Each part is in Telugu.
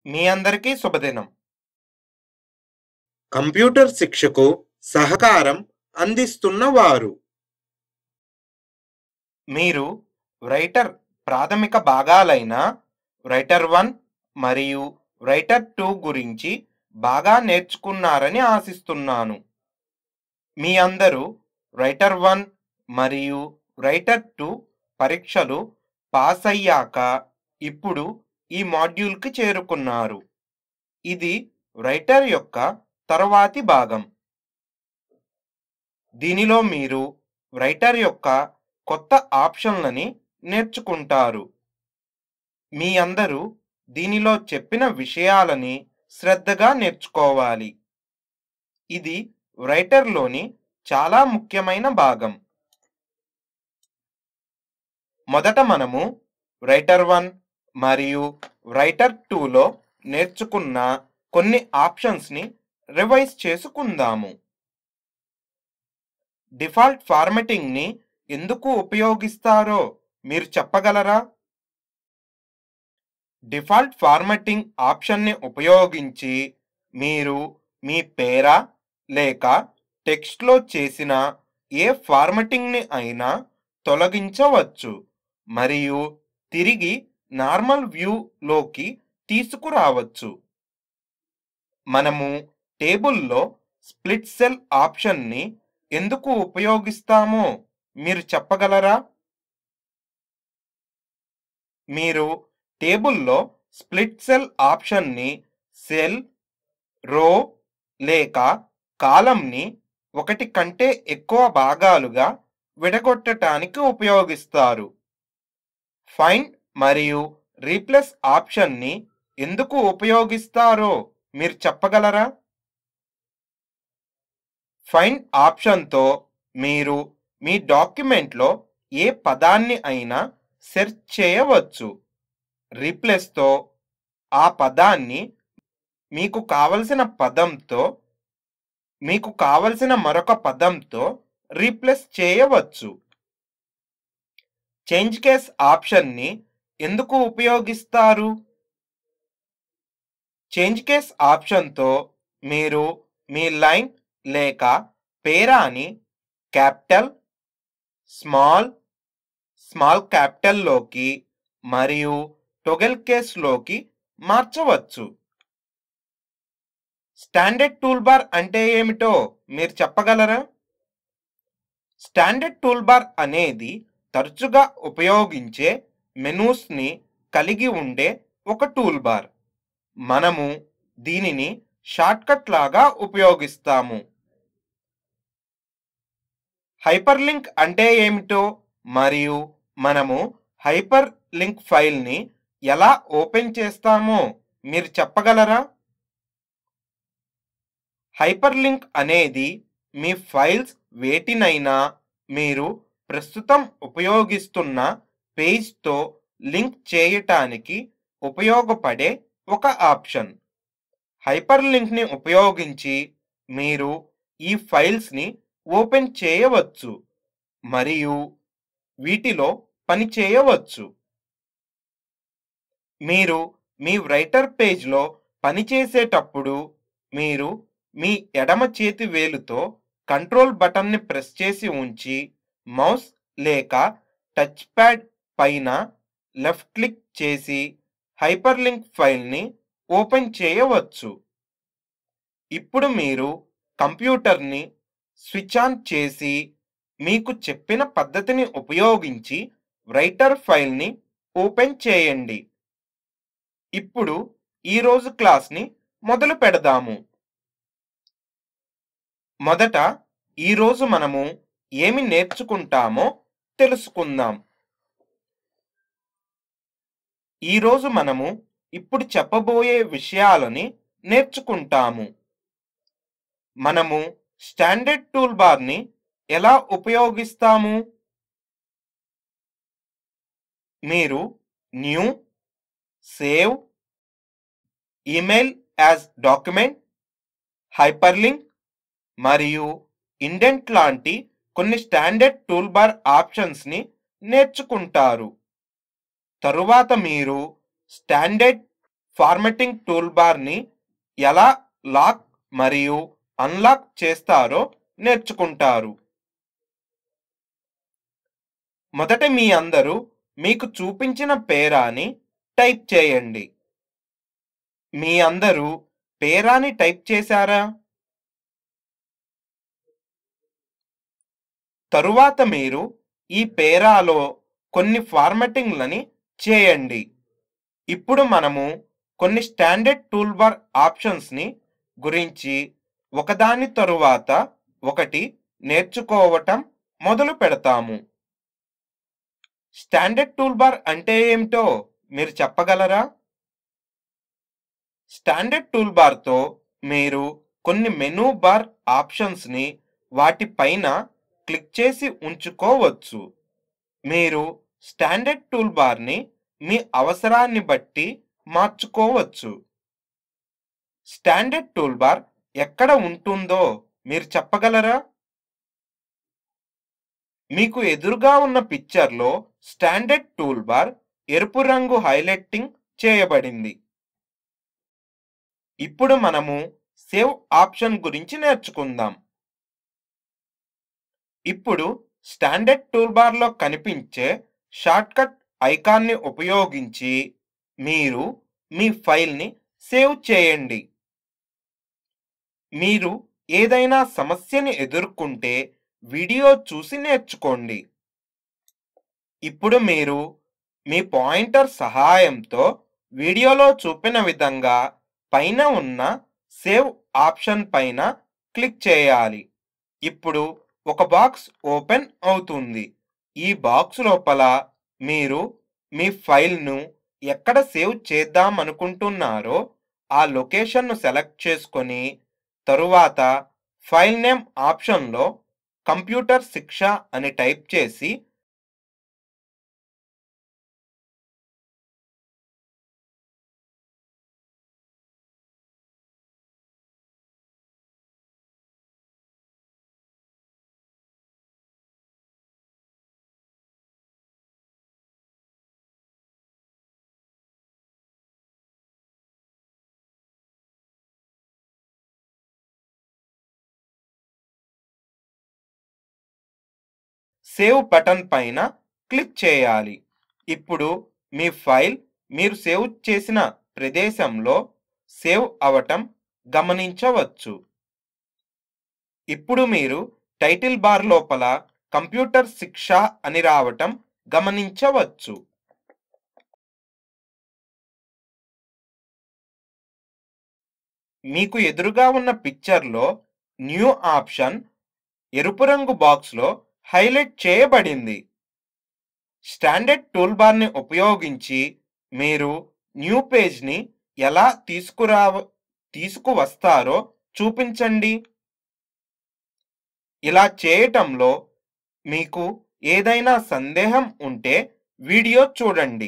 మీ అందరికీ శుభదినం కంప్యూటర్ శిక్షకు సహకారం అందిస్తున్న వారు మీరు రైటర్ ప్రాథమిక భాగాలైన రైటర్ వన్ మరియు రైటర్ టూ గురించి బాగా నేర్చుకున్నారని ఆశిస్తున్నాను మీ అందరూ రైటర్ వన్ మరియు రైటర్ టూ పరీక్షలు పాస్ అయ్యాక ఇప్పుడు ఈ మాడ్యూల్కి చేరుకున్నారు ఇది రైటర్ యొక్క తర్వాతి భాగం దీనిలో మీరు రైటర్ యొక్క కొత్త ఆప్షన్లని నేర్చుకుంటారు మీ అందరూ దీనిలో చెప్పిన విషయాలని శ్రద్ధగా నేర్చుకోవాలి ఇది రైటర్లోని చాలా ముఖ్యమైన భాగం మొదట మనము రైటర్ వన్ మరియు రైటర్ టూలో నేర్చుకున్న కొన్ని ఆప్షన్స్ని రివైజ్ చేసుకుందాము డిఫాల్ట్ ఫార్మెటింగ్ని ఎందుకు ఉపయోగిస్తారో మీరు చెప్పగలరా డిఫాల్ట్ ఫార్మెటింగ్ ఆప్షన్ని ఉపయోగించి మీరు మీ పేరా లేక టెక్స్ట్లో చేసిన ఏ ఫార్మెటింగ్ని అయినా తొలగించవచ్చు మరియు తిరిగి నార్మల్ వ్యూలోకి తీసుకురావచ్చు మనము టేబుల్లో స్ప్లిట్ సెల్ ఆప్షన్ని ఎందుకు ఉపయోగిస్తామో మీరు చెప్పగలరా మీరు టేబుల్లో స్ప్లిట్ సెల్ ఆప్షన్ని సెల్ రో లేక కాలంని ఒకటి కంటే ఎక్కువ భాగాలుగా విడగొట్టడానికి ఉపయోగిస్తారు ఫైండ్ మరియు రీప్లేస్ ఆప్షన్ని ఎందుకు ఉపయోగిస్తారో మీరు చెప్పగలరా ఫైండ్ ఆప్షన్తో మీరు మీ డాక్యుమెంట్లో ఏ పదాన్ని అయినా సెర్చ్ చేయవచ్చు రీప్లేస్తో ఆ పదాన్ని మీకు కావలసిన పదంతో మీకు కావలసిన మరొక పదంతో రీప్లేస్ చేయవచ్చు చేంజ్ కేస్ ఆప్షన్ని ఎందుకు ఉపయోగిస్తారు చేంజ్ కేస్ ఆప్షన్తో మీరు మీ లైన్ లేక పేరాని క్యాపిటల్ స్మాల్ స్మాల్ క్యాపిటల్లోకి మరియు టొగెల్ కేస్లోకి మార్చవచ్చు స్టాండర్డ్ టూల్బార్ అంటే ఏమిటో మీరు చెప్పగలరా స్టాండర్డ్ టూల్బార్ అనేది తరచుగా ఉపయోగించే మెనూస్ని కలిగి ఉండే ఒక టూల్బార్ మనము దీనిని షార్ట్కట్ లాగా ఉపయోగిస్తాము హైపర్ లింక్ అంటే ఏమిటో మరియు మనము హైపర్ లింక్ ఫైల్ని ఎలా ఓపెన్ చేస్తామో మీరు చెప్పగలరా హైపర్ లింక్ అనేది మీ ఫైల్స్ వేటినైనా మీరు ప్రస్తుతం ఉపయోగిస్తున్న పేజ్తో లింక్ చేయటానికి ఉపయోగపడే ఒక ఆప్షన్ హైపర్ లింక్ని ఉపయోగించి మీరు ఈ ఫైల్స్ని ఓపెన్ చేయవచ్చు మరియు వీటిలో పని చేయవచ్చు మీరు మీ రైటర్ పేజ్లో పనిచేసేటప్పుడు మీరు మీ ఎడమ చేతి వేలుతో కంట్రోల్ బటన్ని ప్రెస్ చేసి ఉంచి మౌస్ లేక టచ్ ప్యాడ్ పైన లెఫ్ట్ క్లిక్ చేసి హైపర్ లింక్ ఫైల్ని ఓపెన్ చేయవచ్చు ఇప్పుడు మీరు కంప్యూటర్ని స్విచ్ ఆన్ చేసి మీకు చెప్పిన పద్ధతిని ఉపయోగించి రైటర్ ఫైల్ని ఓపెన్ చేయండి ఇప్పుడు ఈరోజు క్లాస్ని మొదలు పెడదాము మొదట ఈరోజు మనము ఏమి నేర్చుకుంటామో తెలుసుకుందాం ఈరోజు మనము ఇప్పుడు చెప్పబోయే విషయాలని నేర్చుకుంటాము మనము స్టాండర్డ్ టూల్ బార్ని ఎలా ఉపయోగిస్తాము మీరు new save email as document hyperlink మరియు ఇండెంట్ లాంటి కొన్ని స్టాండర్డ్ టూల్బార్ ఆప్షన్స్ని నేర్చుకుంటారు తరువాత మీరు స్టాండర్డ్ ఫార్మాటింగ్ టూల్బార్ని ఎలా లాక్ మరియు అన్లాక్ చేస్తారో నేర్చుకుంటారు మొదట మీ అందరూ మీకు చూపించిన పేరాని టైప్ చేయండి మీ అందరూ పేరాని టైప్ చేశారా తరువాత మీరు ఈ పేరాలో కొన్ని ఫార్మాటింగ్లని చేయండి ఇప్పుడు మనము కొన్ని స్టాండర్డ్ టూల్బార్ ఆప్షన్స్ని గురించి ఒకదాని తరువాత ఒకటి నేర్చుకోవటం మొదలు పెడతాము స్టాండర్డ్ టూల్బార్ అంటే ఏమిటో మీరు చెప్పగలరా స్టాండర్డ్ టూల్బార్తో మీరు కొన్ని మెనూ బార్ ఆప్షన్స్ని వాటిపైన క్లిక్ చేసి ఉంచుకోవచ్చు మీరు స్టాండర్డ్ టూల్బార్ని మీ అవసరాన్ని బట్టి మార్చుకోవచ్చు స్టాండర్డ్ టూల్బార్ ఎక్కడ ఉంటుందో మీరు చెప్పగలరా మీకు ఎదురుగా ఉన్న పిక్చర్లో స్టాండర్డ్ టూల్బార్ ఎరుపు రంగు హైలైటింగ్ చేయబడింది ఇప్పుడు మనము సేవ్ ఆప్షన్ గురించి నేర్చుకుందాం ఇప్పుడు స్టాండర్డ్ టూల్బార్లో కనిపించే షార్ట్కట్ ఐకాన్ని ఉపయోగించి మీరు మీ ఫైల్ని సేవ్ చేయండి మీరు ఏదైనా సమస్యని ఎదుర్కొంటే వీడియో చూసి నేర్చుకోండి ఇప్పుడు మీరు మీ పాయింటర్ సహాయంతో వీడియోలో చూపిన విధంగా పైన ఉన్న సేవ్ ఆప్షన్ పైన క్లిక్ చేయాలి ఇప్పుడు ఒక బాక్స్ ఓపెన్ అవుతుంది ఈ బాక్స్ లోపల మీరు మీ ఫైల్ను ఎక్కడ సేవ్ చేద్దాం అనుకుంటున్నారో ఆ లొకేషన్ను సెలెక్ట్ చేసుకొని తరువాత ఫైల్ నేమ్ ఆప్షన్లో కంప్యూటర్ శిక్ష అని టైప్ చేసి సేవ్ బటన్ పైన క్లిక్ చేయాలి ఇప్పుడు మీ ఫైల్ మీరు సేవ్ చేసిన ప్రదేశంలో సేవ్ అవటం గమనించవచ్చు ఇప్పుడు మీరు టైటిల్ బార్ లోపల కంప్యూటర్ శిక్ష అని రావటం గమనించవచ్చు మీకు ఎదురుగా ఉన్న పిక్చర్లో న్యూ ఆప్షన్ ఎరుపు రంగు బాక్స్లో హైలైట్ చేయబడింది స్టాండర్డ్ టూల్బార్ని ఉపయోగించి మీరు న్యూ పేజ్ని ఎలా తీసుకురావ తీసుకువస్తారో చూపించండి ఇలా చేయటంలో మీకు ఏదైనా సందేహం ఉంటే వీడియో చూడండి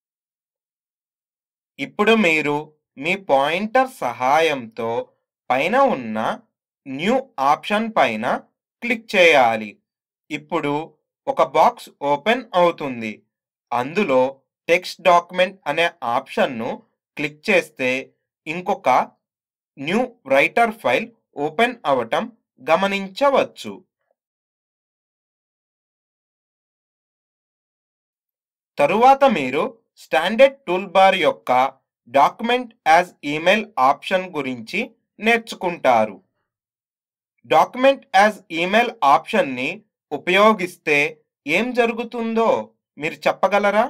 ఇప్పుడు మీరు మీ పాయింటర్ సహాయంతో పైన ఉన్న న్యూ ఆప్షన్ పైన క్లిక్ చేయాలి ఇప్పుడు ఒక బాక్స్ ఓపెన్ అవుతుంది అందులో టెక్స్ట్ డాక్యుమెంట్ అనే ఆప్షన్ను క్లిక్ చేస్తే ఇంకొక న్యూ రైటర్ ఫైల్ ఓపెన్ అవటం గమనించవచ్చు తరువాత మీరు స్టాండర్డ్ టూల్ బార్ యొక్క డాక్యుమెంట్ యాజ్ ఈమెయిల్ ఆప్షన్ గురించి నేర్చుకుంటారు డాక్యుమెంట్ యాజ్ ఈమెయిల్ ఆప్షన్ని ఉపయోగిస్తే ఏం జరుగుతుందో మీరు చెప్పగలరా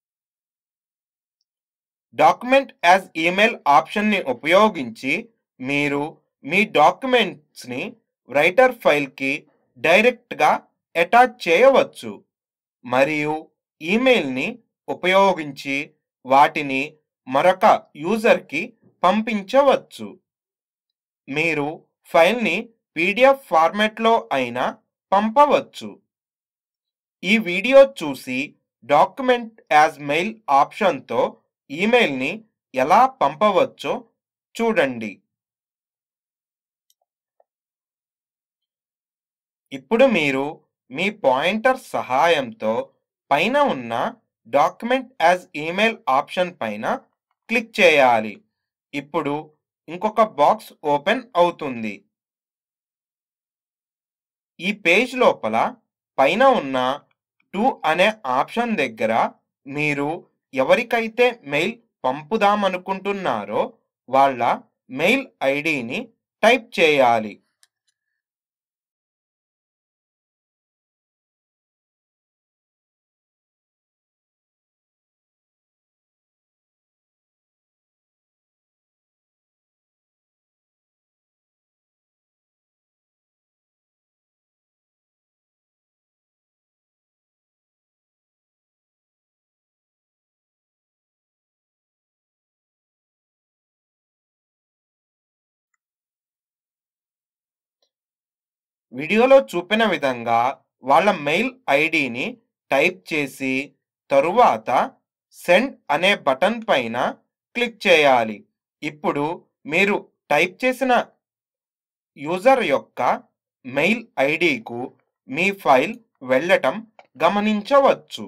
డాక్యుమెంట్ యాజ్ ఈమెయిల్ ఆప్షన్ని ఉపయోగించి మీరు మీ డాక్యుమెంట్స్ని రైటర్ ఫైల్కి డైరెక్ట్గా అటాచ్ చేయవచ్చు మరియు ఈమెయిల్ని ఉపయోగించి వాటిని మరొక యూజర్కి పంపించవచ్చు మీరు ఫైల్ని పీడిఎఫ్ ఫార్మాట్లో అయినా పంపవచ్చు ఈ వీడియో చూసి డాక్యుమెంట్ యాజ్ మెయిల్ ఆప్షన్తో ఈమెయిల్ని ఎలా పంపవచ్చో చూడండి ఇప్పుడు మీరు మీ పాయింటర్ సహాయంతో పైన ఉన్న డాక్యుమెంట్ యాజ్ ఈమెయిల్ ఆప్షన్ పైన క్లిక్ చేయాలి ఇప్పుడు ఇంకొక బాక్స్ ఓపెన్ అవుతుంది ఈ పేజ్ లోపల పైన ఉన్న టు అనే ఆప్షన్ దగ్గర మీరు ఎవరికైతే మెయిల్ పంపుదామనుకుంటున్నారో వాళ్ళ మెయిల్ ఐడిని టైప్ చేయాలి వీడియోలో చూపిన విధంగా వాళ్ళ మెయిల్ ఐడిని టైప్ చేసి తరువాత సెండ్ అనే బటన్ పైన క్లిక్ చేయాలి ఇప్పుడు మీరు టైప్ చేసిన యూజర్ యొక్క మెయిల్ ఐడికు మీ ఫైల్ వెళ్ళటం గమనించవచ్చు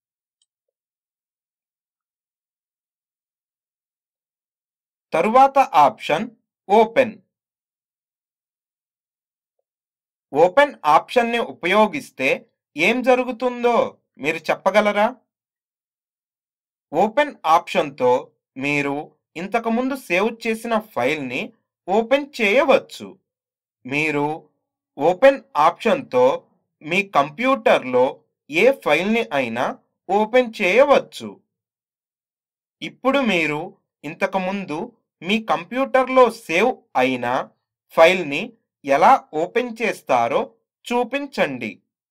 తరువాత ఆప్షన్ ఓపెన్ ఓపెన్ ఆప్షన్ని ఉపయోగిస్తే ఏం జరుగుతుందో మీరు చెప్పగలరా ఓపెన్ ఆప్షన్తో మీరు ఇంతకుముందు సేవ్ చేసిన ఫైల్ని ఓపెన్ చేయవచ్చు మీరు ఓపెన్ ఆప్షన్తో మీ కంప్యూటర్లో ఏ ఫైల్ని అయినా ఓపెన్ చేయవచ్చు ఇప్పుడు మీరు ఇంతకుముందు మీ కంప్యూటర్లో సేవ్ అయిన ఫైల్ని ఎలా ఓపెన్ చేస్తారో చూపించండి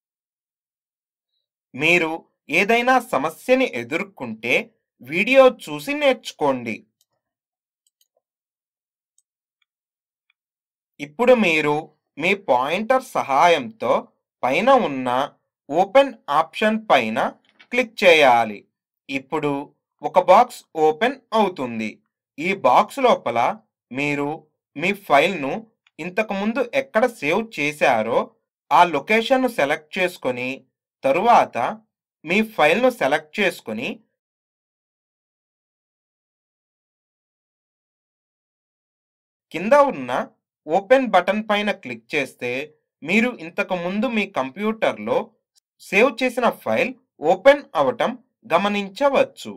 మీరు ఏదైనా సమస్యని ఎదుర్కొంటే వీడియో చూసి నేర్చుకోండి ఇప్పుడు మీరు మీ పాయింటర్ సహాయంతో పైన ఉన్న ఓపెన్ ఆప్షన్ పైన క్లిక్ చేయాలి ఇప్పుడు ఒక బాక్స్ ఓపెన్ అవుతుంది ఈ బాక్స్ లోపల మీరు మీ ఫైల్ను ఇంతకుముందు ఎక్కడ సేవ్ చేశారో ఆ లొకేషన్ను సెలెక్ట్ చేసుకొని తరువాత మీ ఫైల్ను సెలెక్ట్ చేసుకొని కింద ఉన్న ఓపెన్ బటన్ పైన క్లిక్ చేస్తే మీరు ఇంతకు ముందు మీ కంప్యూటర్లో సేవ్ చేసిన ఫైల్ ఓపెన్ అవటం గమనించవచ్చు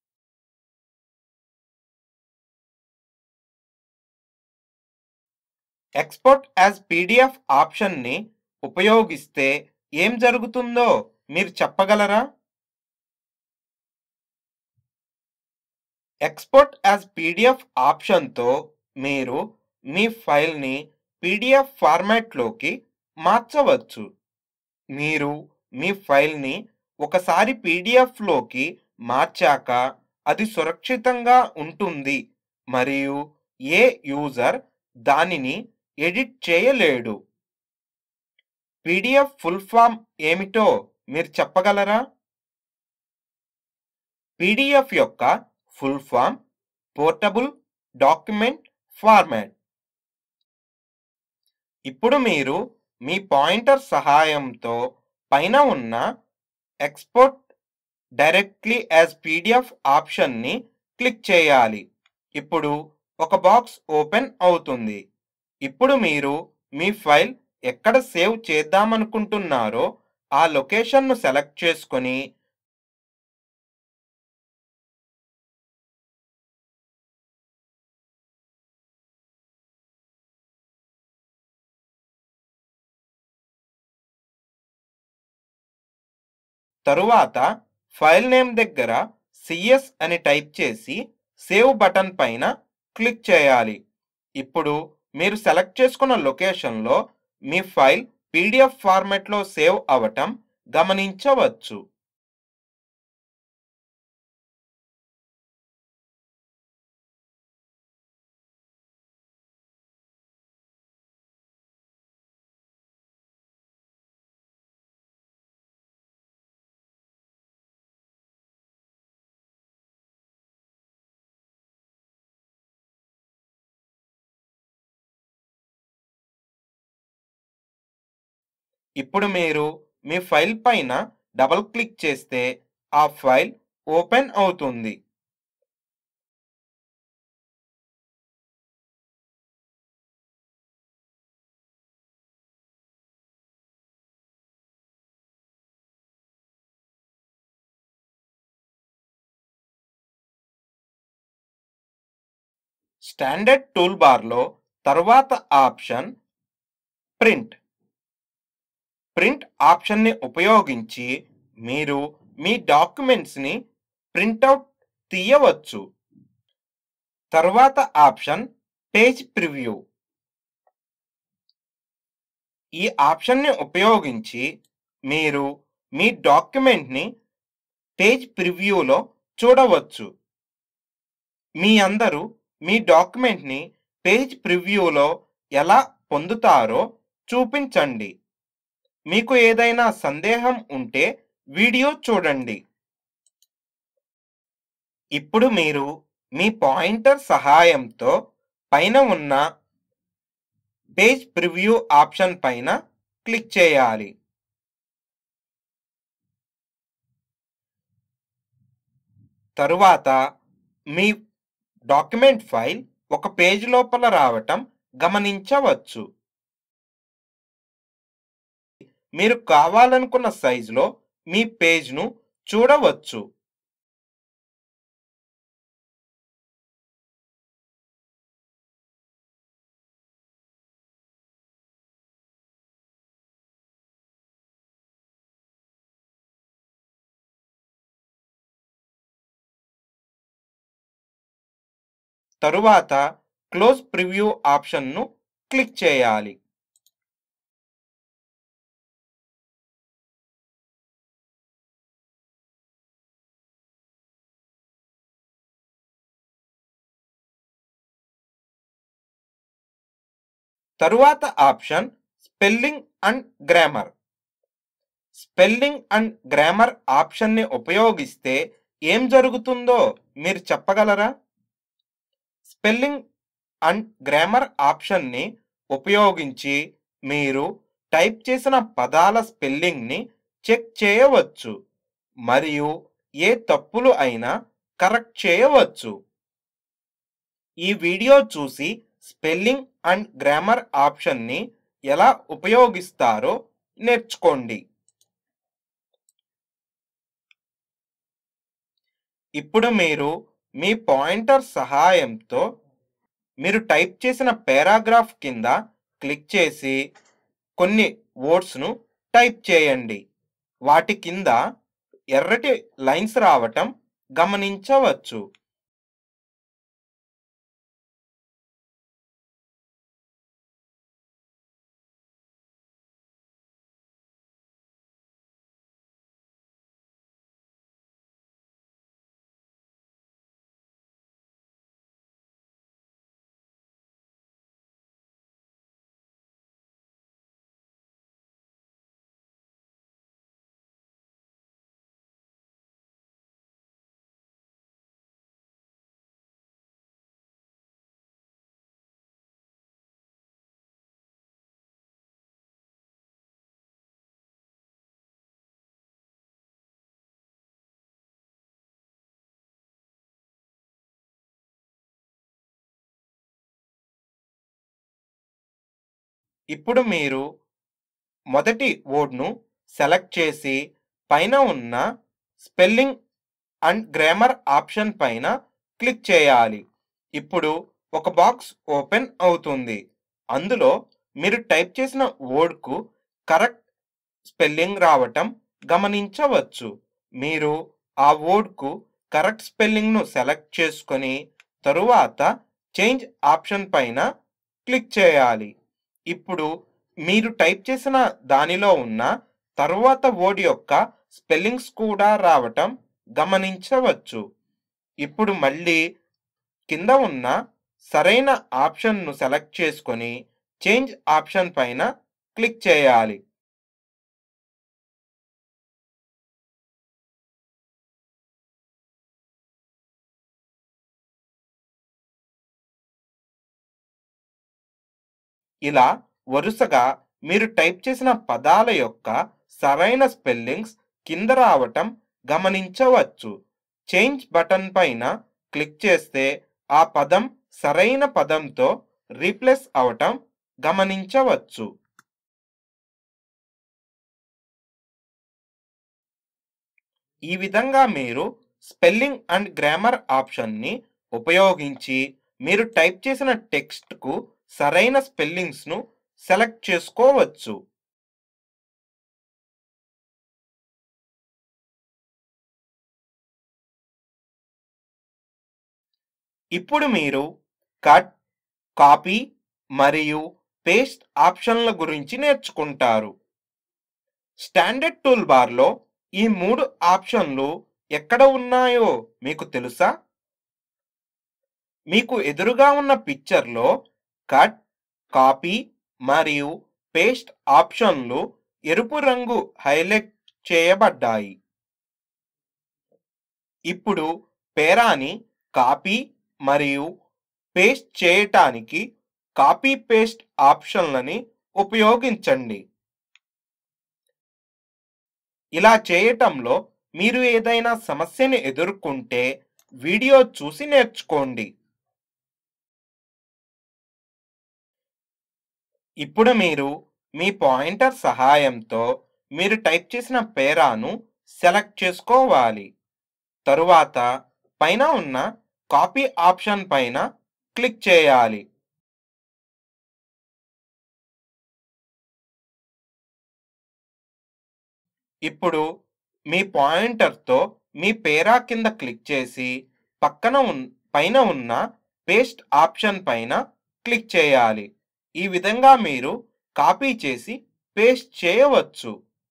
ఎక్స్పోర్ట్ యాజ్ పీడిఎఫ్ ఆప్షన్ని ఉపయోగిస్తే ఏం జరుగుతుందో మీరు చెప్పగలరా ఎక్స్పోర్ట్ యాజ్ పీడిఎఫ్ ఆప్షన్తో మీరు మీ ఫైల్ని పీడిఎఫ్ ఫార్మాట్లోకి మార్చవచ్చు మీరు మీ ఫైల్ని ఒకసారి పీడిఎఫ్లోకి మార్చాక అది సురక్షితంగా ఉంటుంది మరియు ఏ యూజర్ దానిని ఎడిట్ చేయలేడు పీడిఎఫ్ ఫుల్ ఫామ్ ఏమిటో మీరు చెప్పగలరా పీడిఎఫ్ యొక్క full form portable document format ఇప్పుడు మీరు మీ పాయింటర్ సహాయంతో పైన ఉన్న ఎక్స్పోర్ట్ డైరెక్ట్లీ యాజ్ పీడిఎఫ్ ఆప్షన్ని క్లిక్ చేయాలి ఇప్పుడు ఒక బాక్స్ ఓపెన్ అవుతుంది ఇప్పుడు మీరు మీ ఫైల్ ఎక్కడ సేవ్ చేద్దామనుకుంటున్నారో ఆ లొకేషన్ను సెలెక్ట్ చేసుకొని తరువాత ఫైల్ నేమ్ దగ్గర సిఎస్ అని టైప్ చేసి సేవ్ బటన్ పైన క్లిక్ చేయాలి ఇప్పుడు మీరు సెలెక్ట్ చేసుకున్న లొకేషన్లో మీ ఫైల్ పీడిఎఫ్ ఫార్మాట్లో సేవ్ అవటం గమనించవచ్చు ఇప్పుడు మీరు మీ ఫైల్ పైన డబుల్ క్లిక్ చేస్తే ఆ ఫైల్ ఓపెన్ అవుతుంది స్టాండర్డ్ టూల్ బార్లో తరువాత ఆప్షన్ ప్రింట్ ప్రింట్ ఆప్షన్ని ఉపయోగించి మీరు మీ డాక్యుమెంట్స్ని ప్రింటౌట్ తీయవచ్చు తరువాత ఆప్షన్ పేజ్ ప్రివ్యూ ఈ ఆప్షన్ని ఉపయోగించి మీరు మీ డాక్యుమెంట్ని పేజ్ ప్రివ్యూలో చూడవచ్చు మీ అందరూ మీ డాక్యుమెంట్ని పేజ్ ప్రివ్యూలో ఎలా పొందుతారో చూపించండి మీకు ఏదైనా సందేహం ఉంటే వీడియో చూడండి ఇప్పుడు మీరు మీ పాయింటర్ సహాయంతో పైన ఉన్న పేజ్ ప్రివ్యూ ఆప్షన్ పైన క్లిక్ చేయాలి తరువాత మీ డాక్యుమెంట్ ఫైల్ ఒక పేజ్ లోపల రావటం గమనించవచ్చు మీరు కావాలనుకున్న సైజులో మీ పేజ్ను చూడవచ్చు తరువాత క్లోజ్ ప్రివ్యూ ఆప్షన్ను క్లిక్ చేయాలి తరువాత option spelling and grammar spelling and grammar ఆప్షన్ని ఉపయోగిస్తే ఏం జరుగుతుందో మీరు చెప్పగలరా స్పెల్లింగ్ అండ్ గ్రామర్ ఆప్షన్ని ఉపయోగించి మీరు టైప్ చేసిన పదాల స్పెల్లింగ్ని చెక్ చేయవచ్చు మరియు ఏ తప్పులు అయినా కరెక్ట్ చేయవచ్చు ఈ వీడియో చూసి స్పెల్లింగ్ అండ్ గ్రామర్ ఆప్షన్ని ఎలా ఉపయోగిస్తారో నేర్చుకోండి ఇప్పుడు మీరు మీ పాయింటర్ సహాయంతో మీరు టైప్ చేసిన పారాగ్రాఫ్ కింద క్లిక్ చేసి కొన్ని వర్డ్స్ను టైప్ చేయండి వాటి కింద ఎర్రటి లైన్స్ రావటం గమనించవచ్చు ఇప్పుడు మీరు మొదటి వర్డ్ను సెలెక్ట్ చేసి పైన ఉన్న స్పెల్లింగ్ అండ్ గ్రామర్ ఆప్షన్ పైన క్లిక్ చేయాలి ఇప్పుడు ఒక బాక్స్ ఓపెన్ అవుతుంది అందులో మీరు టైప్ చేసిన వర్డ్కు కరెక్ట్ స్పెల్లింగ్ రావటం గమనించవచ్చు మీరు ఆ వర్డ్కు కరెక్ట్ స్పెల్లింగ్ను సెలెక్ట్ చేసుకొని తరువాత చేంజ్ ఆప్షన్ పైన క్లిక్ చేయాలి ఇప్పుడు మీరు టైప్ చేసిన దానిలో ఉన్న తరువాత వర్డ్ యొక్క స్పెల్లింగ్స్ కూడా రావటం గమనించవచ్చు ఇప్పుడు మళ్ళీ కింద ఉన్న సరైన ఆప్షన్ను సెలెక్ట్ చేసుకొని చేంజ్ ఆప్షన్ పైన క్లిక్ చేయాలి ఇలా వరుసగా మీరు టైప్ చేసిన పదాల యొక్క సరైన స్పెల్లింగ్స్ కింద రావటం గమనించవచ్చు చేంజ్ బటన్ పైన క్లిక్ చేస్తే ఆ పదం సరైన పదంతో రీప్లేస్ అవటం గమనించవచ్చు ఈ విధంగా మీరు స్పెల్లింగ్ అండ్ గ్రామర్ ఆప్షన్ని ఉపయోగించి మీరు టైప్ చేసిన టెక్స్ట్కు సరైన స్పెల్లింగ్స్ను సెలెక్ట్ చేసుకోవచ్చు ఇప్పుడు మీరు కట్ కాపీ మరియు పేస్ట్ ఆప్షన్ల గురించి నేర్చుకుంటారు స్టాండర్డ్ టూల్ బార్లో ఈ మూడు ఆప్షన్లు ఎక్కడ ఉన్నాయో మీకు తెలుసా మీకు ఎదురుగా ఉన్న పిక్చర్లో కట్ కాపీ మరియు పేస్ట్ ఆప్షన్లు ఎరుపు రంగు హైలైట్ చేయబడ్డాయి ఇప్పుడు పేరాని కాపీ మరియు పేస్ట్ చేయటానికి కాపీ పేస్ట్ ఆప్షన్లని ఉపయోగించండి ఇలా చేయటంలో మీరు ఏదైనా సమస్యని ఎదుర్కొంటే వీడియో చూసి నేర్చుకోండి ఇప్పుడు మీరు మీ పాయింటర్ సహాయంతో మీరు టైప్ చేసిన పేరాను సెలెక్ట్ చేసుకోవాలి తరువాత పైన ఉన్న కాపీ ఆప్షన్ పైన క్లిక్ చేయాలి ఇప్పుడు మీ పాయింటర్తో మీ పేరా కింద క్లిక్ చేసి పక్కన ఉన్ పైన ఉన్న పేస్ట్ ఆప్షన్ పైన క్లిక్ చేయాలి ఈ విధంగా మీరు కాపీ చేసి పేస్ట్ చేయవచ్చు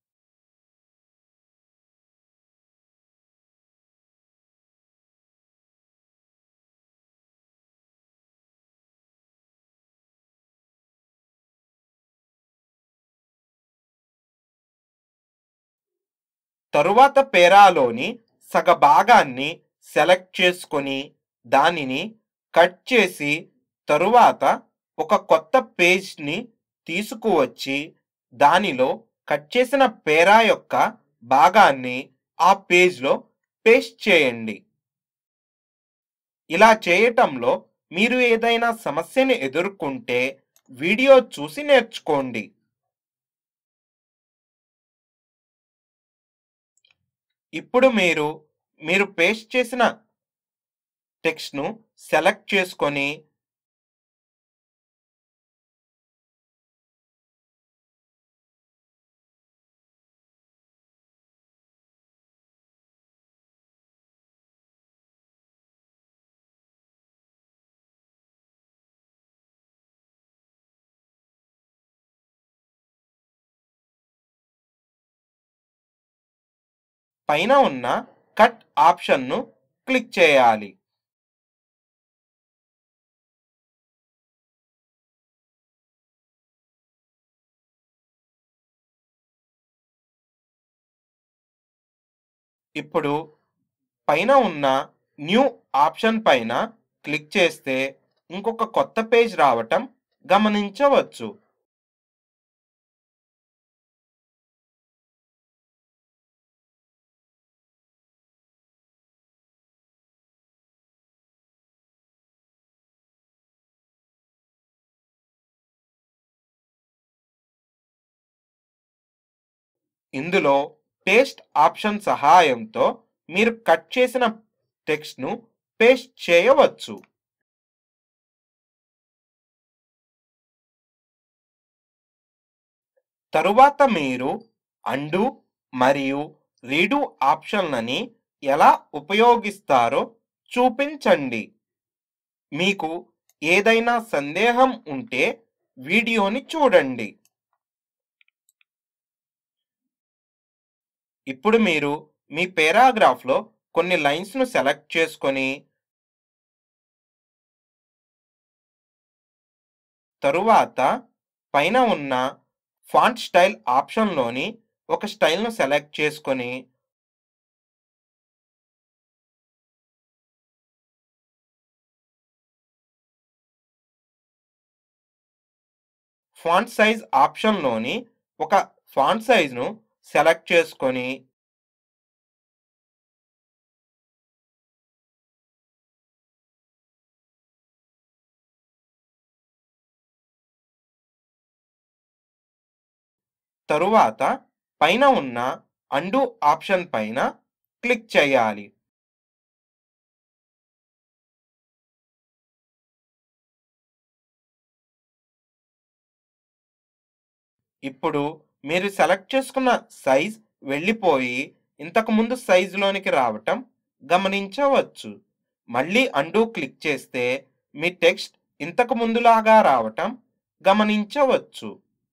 తరువాత పేరాలోని సగ భాగాన్ని సెలెక్ట్ చేసుకొని దానిని కట్ చేసి తరువాత ఒక కొత్త పేజ్ని తీసుకువచ్చి దానిలో కట్ చేసిన పేరా యొక్క భాగాన్ని ఆ పేజ్లో పేస్ట్ చేయండి ఇలా చేయటంలో మీరు ఏదైనా సమస్యని ఎదుర్కొంటే వీడియో చూసి నేర్చుకోండి ఇప్పుడు మీరు మీరు పేస్ట్ చేసిన టెక్స్ట్ను సెలెక్ట్ చేసుకొని పైన ఉన్న కట్ ఆప్షన్ను క్లిక్ చేయాలి ఇప్పుడు పైన ఉన్న న్యూ ఆప్షన్ పైన క్లిక్ చేస్తే ఇంకొక కొత్త పేజ్ రావటం గమనించవచ్చు ఇందులో పేస్ట్ ఆప్షన్ సహాయంతో మీరు కట్ చేసిన టెక్స్ట్ను పేస్ట్ చేయవచ్చు తరువాత మీరు అండు మరియు రీడు ఆప్షన్లని ఎలా ఉపయోగిస్తారో చూపించండి మీకు ఏదైనా సందేహం ఉంటే వీడియోని చూడండి ఇప్పుడు మీరు మీ పేరాగ్రాఫ్లో కొన్ని లైన్స్ను సెలెక్ట్ చేసుకొని తరువాత పైన ఉన్న ఫాంట్ స్టైల్ ఆప్షన్లోని ఒక స్టైల్ను సెలెక్ట్ చేసుకొని ఫాంట్ సైజ్ ఆప్షన్లోని ఒక ఫాంట్ సైజ్ను సెలెక్ట్ చేసుకొని తరువాత పైన ఉన్న అండు ఆప్షన్ పైన క్లిక్ చేయాలి ఇప్పుడు మీరు సెలెక్ట్ చేసుకున్న సైజ్ వెళ్ళిపోయి ఇంతకుముందు సైజులోనికి రావటం గమనించవచ్చు మళ్ళీ అండూ క్లిక్ చేస్తే మీ టెక్స్ట్ ఇంతకు ముందులాగా రావటం గమనించవచ్చు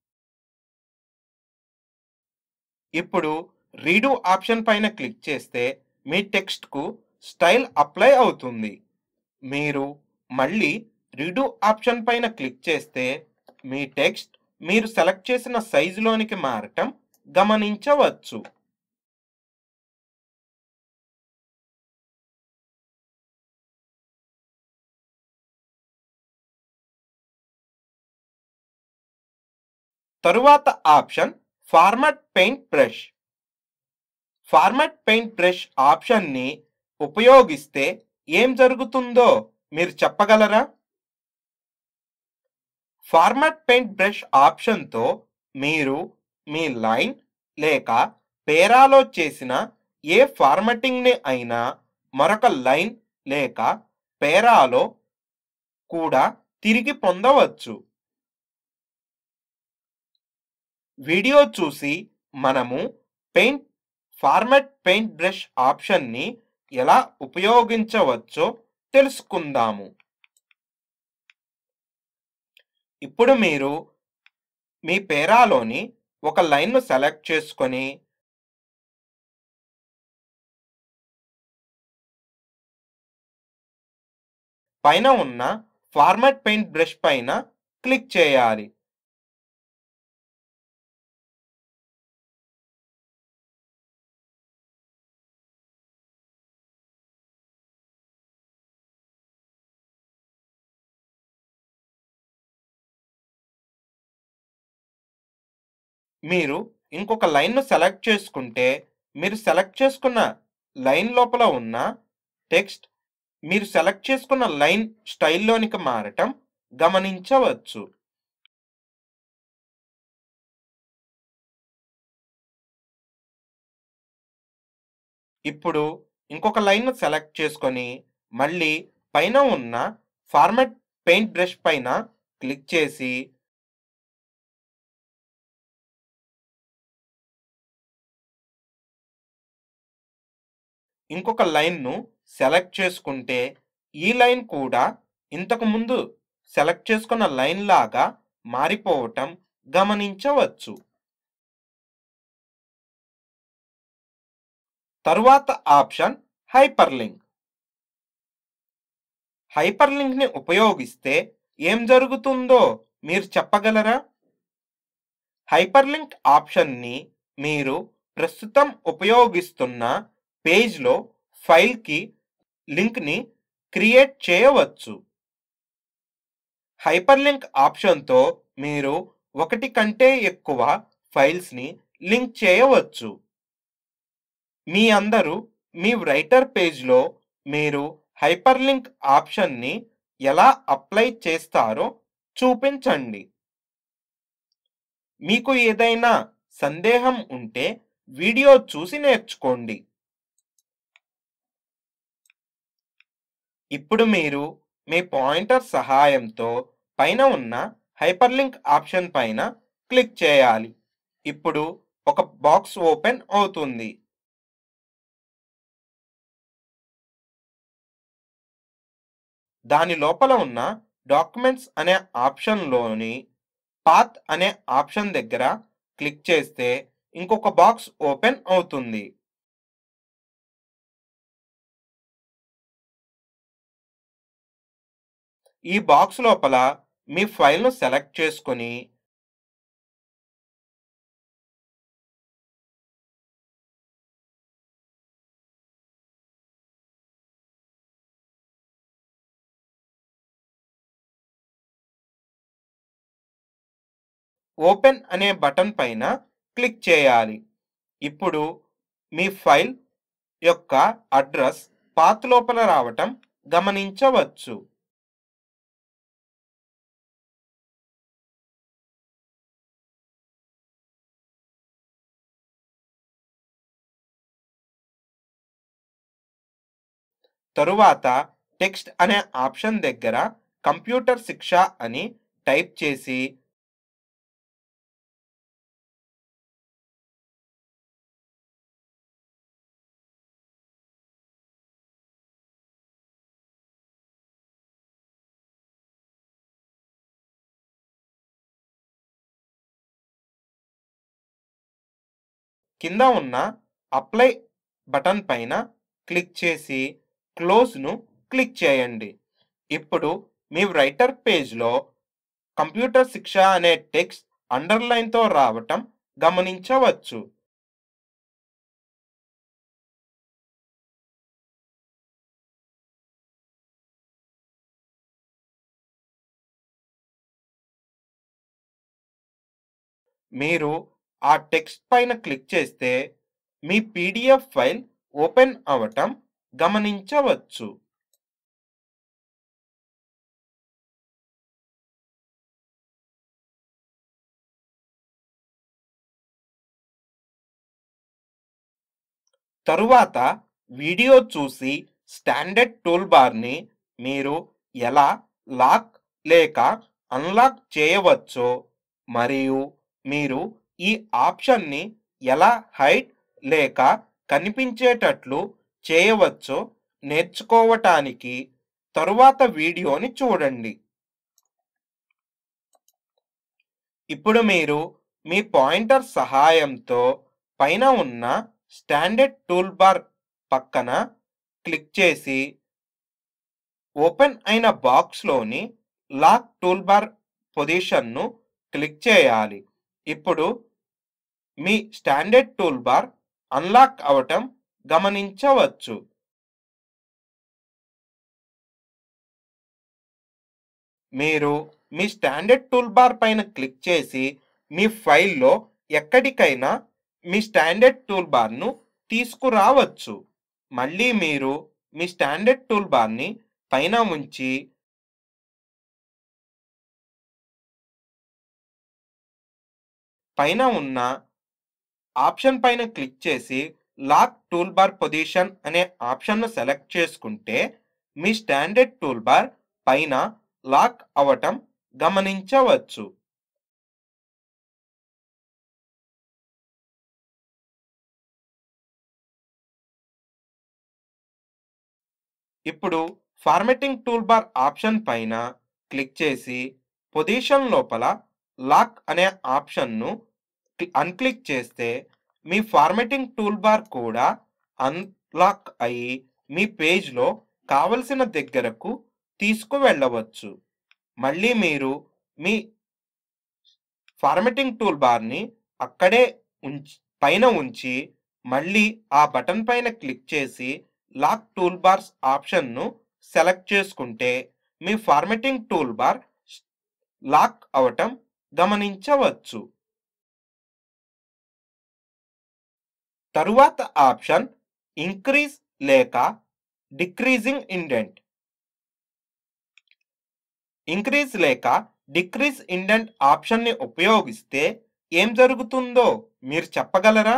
ఇప్పుడు రీడు ఆప్షన్ పైన క్లిక్ చేస్తే మీ టెక్స్ట్కు స్టైల్ అప్లై అవుతుంది మీరు మళ్ళీ రీడు ఆప్షన్ పైన క్లిక్ చేస్తే మీ టెక్స్ట్ మీరు సెలెక్ట్ చేసిన సైజులోనికి మారటం గమనించవచ్చు తరువాత option format paint brush format paint brush ఆప్షన్ని ఉపయోగిస్తే ఏం జరుగుతుందో మీరు చెప్పగలరా ఫార్మాట్ పెయింట్ బ్రష్ ఆప్షన్తో మీరు మీ లైన్ లేక పేరాలో చేసిన ఏ ఫార్మాటింగ్ని అయినా మరొక లైన్ లేక పేరాలో కూడా తిరిగి పొందవచ్చు వీడియో చూసి మనము పెయింట్ ఫార్మాట్ పెయింట్ బ్రష్ ఆప్షన్ని ఎలా ఉపయోగించవచ్చో తెలుసుకుందాము ఇప్పుడు మీరు మీ పేరాలోని ఒక లైన్ను సెలెక్ట్ చేసుకొని పైన ఉన్న ఫార్మాట్ పెయింట్ బ్రష్ పైన క్లిక్ చేయాలి మీరు ఇంకొక లైన్ను సెలెక్ట్ చేసుకుంటే మీరు సెలెక్ట్ చేసుకున్న లైన్ లోపల ఉన్న టెక్స్ట్ మీరు సెలెక్ట్ చేసుకున్న లైన్ స్టైల్లోనికి మారటం గమనించవచ్చు ఇప్పుడు ఇంకొక లైన్ను సెలెక్ట్ చేసుకొని మళ్ళీ పైన ఉన్న ఫార్మాట్ పెయింట్ బ్రష్ పైన క్లిక్ చేసి ఇంకొక లైన్ను సెలెక్ట్ చేసుకుంటే ఈ లైన్ కూడా ఇంతకు ముందు సెలెక్ట్ చేసుకున్న లైన్ లాగా మారిపోవటం గమనించవచ్చు తరువాత ఆప్షన్ హైపర్ లింక్ హైపర్ లింక్ని ఉపయోగిస్తే ఏం జరుగుతుందో మీరు చెప్పగలరా హైపర్ లింక్ ఆప్షన్ని మీరు ప్రస్తుతం ఉపయోగిస్తున్న పేజ్లో ఫైల్కి లింక్ని క్రియేట్ చేయవచ్చు హైపర్ లింక్ ఆప్షన్తో మీరు ఒకటి కంటే ఎక్కువ ఫైల్స్ని లింక్ చేయవచ్చు మీ అందరూ మీ రైటర్ పేజ్లో మీరు హైపర్ లింక్ ఆప్షన్ని ఎలా అప్లై చేస్తారో చూపించండి మీకు ఏదైనా సందేహం ఉంటే వీడియో చూసి నేర్చుకోండి ఇప్పుడు మీరు మీ పాయింటర్ సహాయంతో పైన ఉన్న హైపర్ లింక్ ఆప్షన్ పైన క్లిక్ చేయాలి ఇప్పుడు ఒక బాక్స్ ఓపెన్ అవుతుంది దాని లోపల ఉన్న డాక్యుమెంట్స్ అనే ఆప్షన్లోని పాత్ అనే ఆప్షన్ దగ్గర క్లిక్ చేస్తే ఇంకొక బాక్స్ ఓపెన్ అవుతుంది ఈ బాక్స్ లోపల మీ ఫైల్ను సెలెక్ట్ చేసుకొని ఓపెన్ అనే బటన్ పైన క్లిక్ చేయాలి ఇప్పుడు మీ ఫైల్ యొక్క అడ్రస్ పాత్ లోపల రావటం గమనించవచ్చు తరువాత టెక్స్ట్ అనే ఆప్షన్ దగ్గర కంప్యూటర్ శిక్ష అని టైప్ చేసి కింద ఉన్న అప్లై బటన్ పైన క్లిక్ చేసి క్లోజ్ను క్లిక్ చేయండి ఇప్పుడు మీ రైటర్ పేజ్లో కంప్యూటర్ శిక్ష అనే టెక్స్ట్ అండర్లైన్తో రావటం గమనించవచ్చు మీరు ఆ టెక్స్ట్ పైన క్లిక్ చేస్తే మీ పీడిఎఫ్ ఫైల్ ఓపెన్ అవటం గమనించవచ్చు తరువాత వీడియో చూసి స్టాండర్డ్ టూల్ బార్ని మీరు ఎలా లాక్ లేక అన్లాక్ చేయవచ్చో మరియు మీరు ఈ ఆప్షన్ని ఎలా హైడ్ లేక కనిపించేటట్లు చేయవచ్చో నేర్చుకోవటానికి తరువాత వీడియోని చూడండి ఇప్పుడు మీరు మీ పాయింటర్ సహాయంతో పైన ఉన్న స్టాండర్డ్ టూల్ బార్ పక్కన క్లిక్ చేసి ఓపెన్ అయిన బాక్స్లోని లాక్ టూల్ బార్ పొజిషన్ను క్లిక్ చేయాలి ఇప్పుడు మీ స్టాండర్డ్ టూల్ బార్ అన్లాక్ అవటం గమనించవచ్చు మీరు మీ స్టాండర్డ్ టూల్ బార్ పైన క్లిక్ చేసి మీ ఫైల్లో ఎక్కడికైనా మీ స్టాండర్డ్ టూల్ బార్ను తీసుకురావచ్చు మళ్ళీ మీరు మీ స్టాండర్డ్ టూల్ బార్ని పైన ఉంచి పైన ఉన్న ఆప్షన్ పైన క్లిక్ చేసి లాక్ టూల్ బార్ పొజిషన్ అనే ఆప్షన్ను సెలెక్ట్ చేసుకుంటే మీ స్టాండర్డ్ టూల్ బార్ పైన లాక్ అవటం గమనించవచ్చు ఇప్పుడు ఫార్మెటింగ్ టూల్ బార్ ఆప్షన్ పైన క్లిక్ చేసి పొజిషన్ లోపల లాక్ అనే ఆప్షన్ను అన్క్లిక్ చేస్తే మీ ఫార్మెటింగ్ టూల్ బార్ కూడా అన్లాక్ అయ్యి మీ పేజ్లో కావలసిన దగ్గరకు తీసుకువెళ్ళవచ్చు మళ్ళీ మీరు మీ ఫార్మెటింగ్ టూల్ బార్ని అక్కడే ఉంచి పైన ఉంచి మళ్ళీ ఆ బటన్ పైన క్లిక్ చేసి లాక్ టూల్ బార్స్ ఆప్షన్ను సెలెక్ట్ చేసుకుంటే మీ ఫార్మెటింగ్ టూల్ బార్ లాక్ అవటం గమనించవచ్చు తరువాత ఆప్షన్ ఇంక్రీజ్ లేక డిక్రీజింగ్ ఇండెంట్ ఇంక్రీజ్ లేక డిక్రీజ్ ఇండెంట్ ఆప్షన్ని ఉపయోగిస్తే ఏం జరుగుతుందో మీరు చెప్పగలరా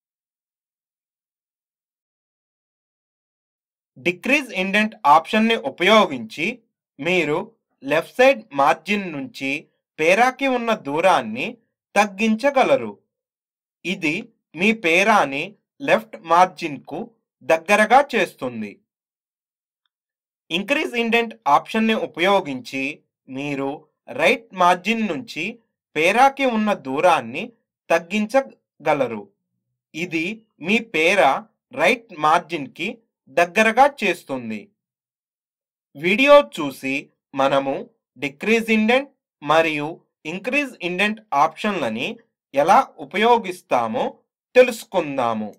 డిక్రీజ్ ఇండెంట్ ఆప్షన్ని ఉపయోగించి మీరు లెఫ్ట్ సైడ్ మార్జిన్ నుంచి పేరాకి ఉన్న దూరాన్ని తగ్గించగలరు ఇది మీ పేరాని లెఫ్ట్ మార్జిన్కు దగ్గరగా చేస్తుంది ఇంక్రీజ్ ఇండెంట్ ఆప్షన్ని ఉపయోగించి మీరు రైట్ మార్జిన్ నుంచి పేరాకి ఉన్న దూరాన్ని తగ్గించగలరు ఇది మీ పేర రైట్ మార్జిన్కి దగ్గరగా చేస్తుంది వీడియో చూసి మనము డిక్రీజ్ ఇండెంట్ మరియు ఇంక్రీజ్ ఇండెంట్ ఆప్షన్లని ఎలా ఉపయోగిస్తామో తెలుసుకుందాము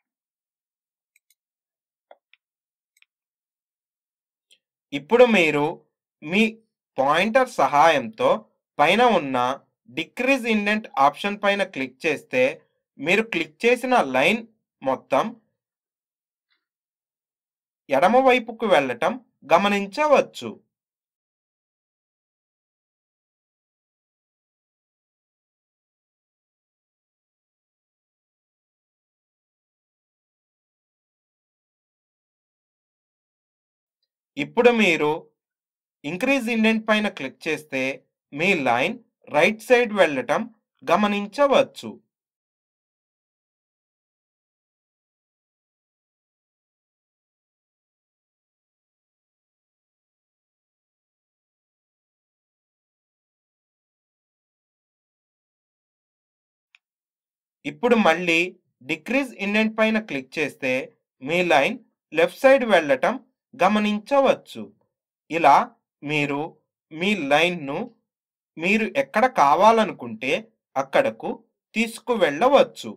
ఇప్పుడు మీరు మీ పాయింటర్ సహాయంతో పైన ఉన్న డిక్రీజ్ ఇండెంట్ ఆప్షన్ పైన క్లిక్ చేస్తే మీరు క్లిక్ చేసిన లైన్ మొత్తం ఎడమ వైపుకు వెళ్ళటం గమనించవచ్చు ఇప్పుడు మీరు ఇంక్రీజ్ ఇండెంట్ పైన క్లిక్ చేస్తే మీ లైన్ రైట్ సైడ్ వెళ్ళటం గమనించవచ్చు ఇప్పుడు మళ్ళీ డిక్రీజ్ ఇండెంట్ పైన క్లిక్ చేస్తే మీ లైన్ లెఫ్ట్ సైడ్ వెళ్ళటం గమనించవచ్చు ఇలా మీరు మీ లైన్ను మీరు ఎక్కడ కావాలనుకుంటే అక్కడకు తీసుకువెళ్ళవచ్చు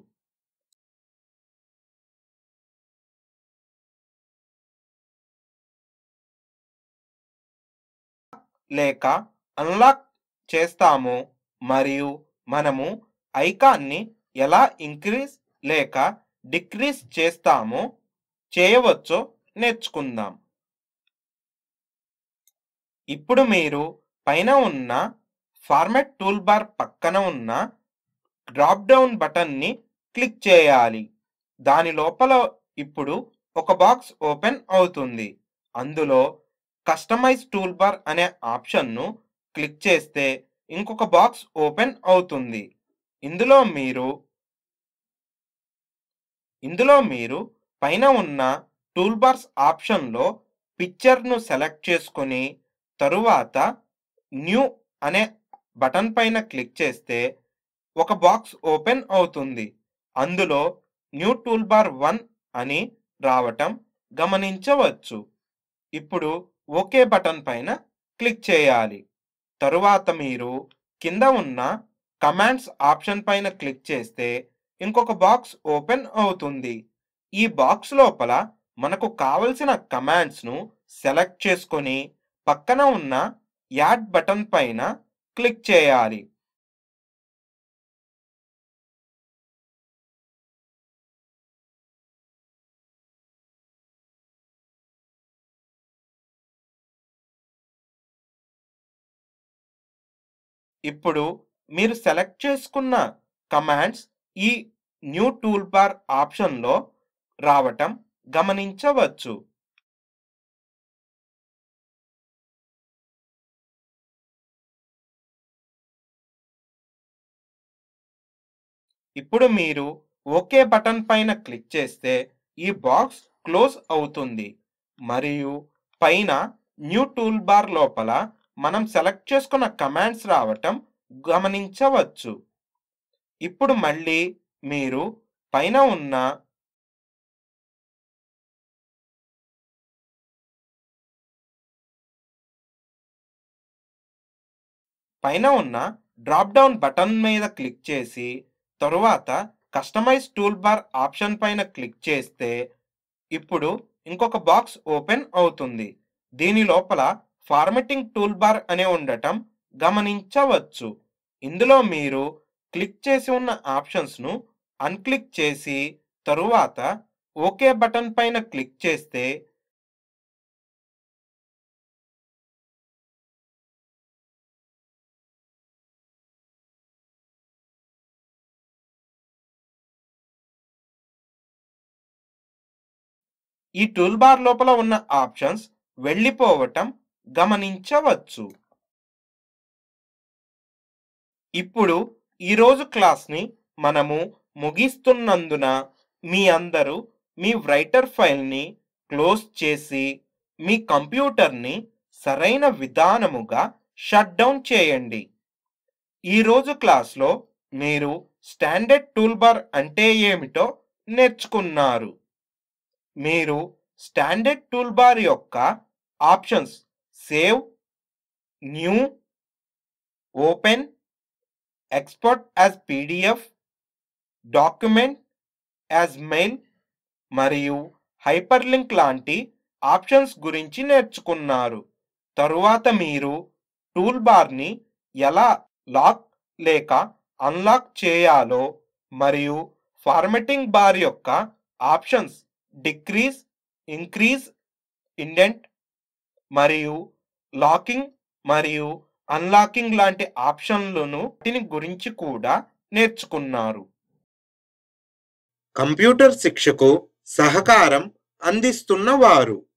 లేక అన్లాక్ చేస్తామో మరియు మనము ఐకాన్ని ఎలా ఇంక్రీజ్ లేక డిక్రీజ్ చేస్తామో చేయవచ్చో నేర్చుకుందాం ఇప్పుడు మీరు పైన ఉన్న ఫార్మాట్ టూల్ బార్ పక్కన ఉన్న డ్రాప్ డౌన్ బటన్ని క్లిక్ చేయాలి దాని లోపల ఇప్పుడు ఒక బాక్స్ ఓపెన్ అవుతుంది అందులో కస్టమైజ్ టూల్ బార్ అనే ఆప్షన్ను క్లిక్ చేస్తే ఇంకొక బాక్స్ ఓపెన్ అవుతుంది ఇందులో మీరు ఇందులో మీరు పైన ఉన్న టూల్ బార్స్ ఆప్షన్లో పిక్చర్ను సెలెక్ట్ చేసుకొని తరువాత న్యూ అనే బటన్ పైన క్లిక్ చేస్తే ఒక బాక్స్ ఓపెన్ అవుతుంది అందులో న్యూ టూల్ బార్ వన్ అని రావటం గమనించవచ్చు ఇప్పుడు ఓకే బటన్ పైన క్లిక్ చేయాలి తరువాత మీరు కింద ఉన్న కమాండ్స్ ఆప్షన్ పైన క్లిక్ చేస్తే ఇంకొక బాక్స్ ఓపెన్ అవుతుంది ఈ బాక్స్ లోపల మనకు కావలసిన కమాండ్స్ను సెలెక్ట్ చేసుకొని పక్కన ఉన్న యాడ్ బటన్ పైన క్లిక్ చేయాలి ఇప్పుడు మీరు సెలెక్ట్ చేసుకున్న కమాండ్స్ ఈ న్యూ టూల్ బార్ ఆప్షన్లో రావటం గమనించవచ్చు ఇప్పుడు మీరు ఓకే బటన్ పైన క్లిక్ చేస్తే ఈ బాక్స్ క్లోజ్ అవుతుంది మరియు పైన న్యూ టూల్ బార్ లోపల మనం సెలెక్ట్ చేసుకున్న కమాండ్స్ రావటం గమనించవచ్చు ఇప్పుడు మళ్ళీ మీరు పైన ఉన్న పైన ఉన్న డ్రాప్ డౌన్ బటన్ మీద క్లిక్ చేసి తరువాత కస్టమైజ్ టూల్ బార్ ఆప్షన్ పైన క్లిక్ చేస్తే ఇప్పుడు ఇంకొక బాక్స్ ఓపెన్ అవుతుంది దీని లోపల ఫార్మెటింగ్ టూల్ బార్ అనే ఉండటం గమనించవచ్చు ఇందులో మీరు క్లిక్ చేసి ఉన్న ఆప్షన్స్ను అన్క్లిక్ చేసి తరువాత ఓకే బటన్ పైన క్లిక్ చేస్తే ఈ టూల్ బార్ లోపల ఉన్న ఆప్షన్స్ వెళ్ళిపోవటం గమనించవచ్చు ఇప్పుడు ఈరోజు క్లాస్ని మనము ముగిస్తున్నందున మీ అందరూ మీ రైటర్ ఫైల్ని క్లోజ్ చేసి మీ కంప్యూటర్ని సరైన విధానముగా షట్ డౌన్ చేయండి ఈరోజు క్లాస్లో మీరు స్టాండర్డ్ టూల్ బార్ అంటే ఏమిటో నేర్చుకున్నారు మీరు స్టాండర్డ్ టూల్ బార్ యొక్క options save new open export as PDF document as mail మరియు హైపర్ లింక్ లాంటి ఆప్షన్స్ గురించి నేర్చుకున్నారు తరువాత మీరు టూల్ బార్ని ఎలా లాక్ లేక అన్లాక్ చేయాలో మరియు ఫార్మెటింగ్ బార్ యొక్క ఆప్షన్స్ డిక్రీజ్ ఇంక్రీజ్ ఇండెంట్ మరియు లాకింగ్ మరియు అన్లాకింగ్ లాంటి ఆప్షన్లను వీటిని గురించి కూడా నేర్చుకున్నారు కంప్యూటర్ శిక్షకు సహకారం అందిస్తున్న వారు